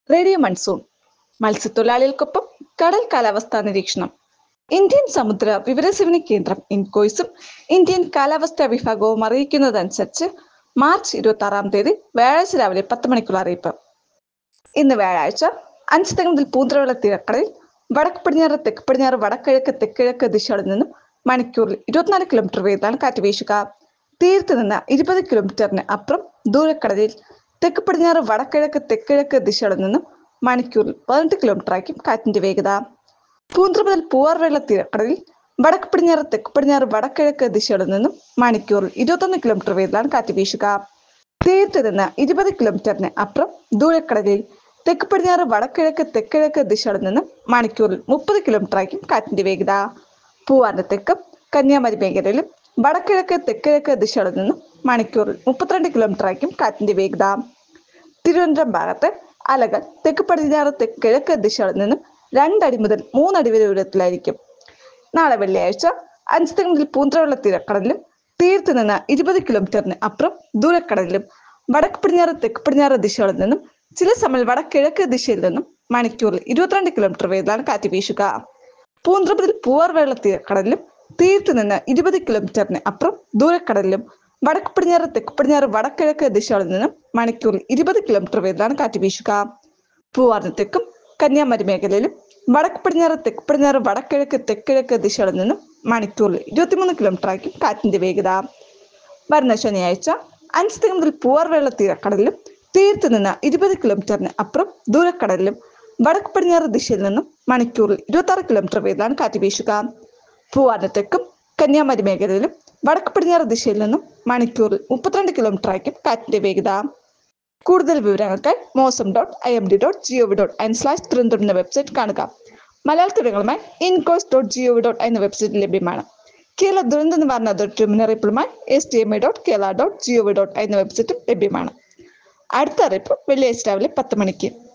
radio monsoon മത്സ്യത്തൊഴിലാളികൾക്കൊപ്പം കടൽ കാലാവസ്ഥാ നിരീക്ഷണം ഇന്ത്യൻ സമുദ്ര വിവരസേവന കേന്ദ്രം ഇൻകോയ്സും ഇന്ത്യൻ കാലാവസ്ഥാ വിഭാഗവും അറിയിക്കുന്നതനുസരിച്ച് മാർച്ച് ഇരുപത്തി ആറാം തീയതി വ്യാഴാഴ്ച രാവിലെ പത്ത് മണിക്കുള്ള അറിയിപ്പ് ഇന്ന് വ്യാഴാഴ്ച അഞ്ച് തെങ്ങ് മുതൽ പൂന്തറയുള്ള തീരക്കടലിൽ വടക്ക് പടിഞ്ഞാറ് തെക്ക് പടിഞ്ഞാറ് വടക്കിഴക്ക് തെക്കിഴക്ക് ദിശകളിൽ നിന്നും മണിക്കൂറിൽ ഇരുപത്തിനാല് കിലോമീറ്റർ വേഗത്തിലാണ് കാറ്റ് വീശുക തീരത്ത് നിന്ന് ഇരുപത് കിലോമീറ്ററിന് അപ്പുറം ദൂരക്കടലിൽ തെക്ക് പടിഞ്ഞാറ് വടക്കിഴക്ക് തെക്കിഴക്ക് ദിശകളിൽ നിന്നും മണിക്കൂറിൽ പതിനെട്ട് കിലോമീറ്റർ ആയിരിക്കും കാറ്റിന്റെ വേഗത പൂന്തറ മുതൽ പൂവാർവേള തീരക്കടലിൽ വടക്ക് പടിഞ്ഞാറ് തെക്ക് പടിഞ്ഞാറ് വടക്കിഴക്ക് ദിശകളിൽ നിന്നും മണിക്കൂറിൽ ഇരുപത്തൊന്ന് കിലോമീറ്റർ വേഗത്തിലാണ് കാറ്റ് വീശുക തീരത്ത് നിന്ന് ഇരുപത് കിലോമീറ്ററിന് അപ്പുറം ദൂരക്കടലിൽ തെക്ക് പടിഞ്ഞാറ് വടക്കിഴക്ക് തെക്കിഴക്ക് ദിശകളിൽ നിന്നും മണിക്കൂറിൽ മുപ്പത് കിലോമീറ്റർ ആയിരിക്കും കാറ്റിന്റെ വേഗത പൂവാറിന്റെ തെക്കും കന്യാകുമാരി മേഖലയിലും വടക്കിഴക്ക് തെക്കിഴക്ക് ദിശകളിൽ നിന്നും മണിക്കൂറിൽ മുപ്പത്തിരണ്ട് കിലോമീറ്റർ ആയിരിക്കും കാറ്റിന്റെ വേഗത തിരുവനന്തപുരം ഭാഗത്ത് അലകൾ തെക്ക് പടിഞ്ഞാറ് തെക്ക് കിഴക്ക് ദിശകളിൽ നിന്നും രണ്ടടി മുതൽ മൂന്നടി വരെ ഉയരത്തിലായിരിക്കും നാളെ വെള്ളിയാഴ്ച അഞ്ച് തെങ്ങ് മുതൽ പൂന്തറവെള്ള തീരക്കടലിലും തീരത്ത് നിന്ന് ഇരുപത് കിലോമീറ്ററിന് അപ്പുറം ദൂരക്കടലിലും വടക്ക് പടിഞ്ഞാറ് തെക്ക് പടിഞ്ഞാറ് ദിശകളിൽ നിന്നും ചില സമയം വടക്കിഴക്ക് ദിശയിൽ നിന്നും മണിക്കൂറിൽ ഇരുപത്തിരണ്ട് കിലോമീറ്റർ വേഗത്തിലാണ് കാറ്റ് വീശുക പൂന്തറ മുതൽ പൂവാർവേള തീരക്കടലിലും തീരത്ത് നിന്ന് ഇരുപത് കിലോമീറ്ററിന് അപ്പുറം ദൂരക്കടലിലും വടക്ക് പടിഞ്ഞാറ് തെക്ക് പടിഞ്ഞാറ് വടക്കിഴക്ക് ദിശകളിൽ നിന്നും മണിക്കൂറിൽ ഇരുപത് കിലോമീറ്റർ വേഗത്തിലാണ് കാറ്റ് വീശുക പൂവാറിന് തെക്കും കന്യാകുമാരി മേഖലയിലും വടക്ക് പടിഞ്ഞാറ് തെക്ക് പടിഞ്ഞാറ് വടക്കിഴക്ക് തെക്കിഴക്ക് ദിശകളിൽ നിന്നും മണിക്കൂറിൽ ഇരുപത്തിമൂന്ന് കിലോമീറ്റർ ആയിരിക്കും കാറ്റിന്റെ വേഗത വരുന്ന ശനിയാഴ്ച അഞ്ച് തെങ്ങ് മുതൽ പൂവാർവേള തീരക്കടലിലും തീരത്ത് നിന്ന് ഇരുപത് കിലോമീറ്ററിന് അപ്പുറം ദൂരക്കടലിലും വടക്ക് പടിഞ്ഞാറ് ദിശയിൽ നിന്നും മണിക്കൂറിൽ ഇരുപത്തി ആറ് കിലോമീറ്റർ വേഗത്തിലാണ് കാറ്റ് വീശുക പൂവാറിന് തെക്കും കന്യാകുമാരി മേഖലയിലും വടക്ക് പടിഞ്ഞാറ് ദിശയിൽ നിന്നും മണിക്കൂറിൽ മുപ്പത്തിരണ്ട് കിലോമീറ്റർ ആയിരിക്കും കാറ്റിന്റെ വേഗത കൂടുതൽ വിവരങ്ങൾക്കായി mausam dot I M D dot G O V dot in slash Thiruvananthapuram എന്ന വെബ്സൈറ്റ് കാണുക മലയാളത്തിടങ്ങളുമായി INCOIS dot G O V dot എന്ന വെബ്സൈറ്റ് ലഭ്യമാണ് കേരള ദുരന്ത നിവാരണ അതോറിറ്റി മുന്നറിയിപ്പുമായി S T M I dot Kerala dot G O V dot എന്ന വെബ്സൈറ്റും ലഭ്യമാണ് അടുത്ത അറിയിപ്പ് വെള്ളിയാഴ്ച രാവിലെ പത്ത് മണിക്ക്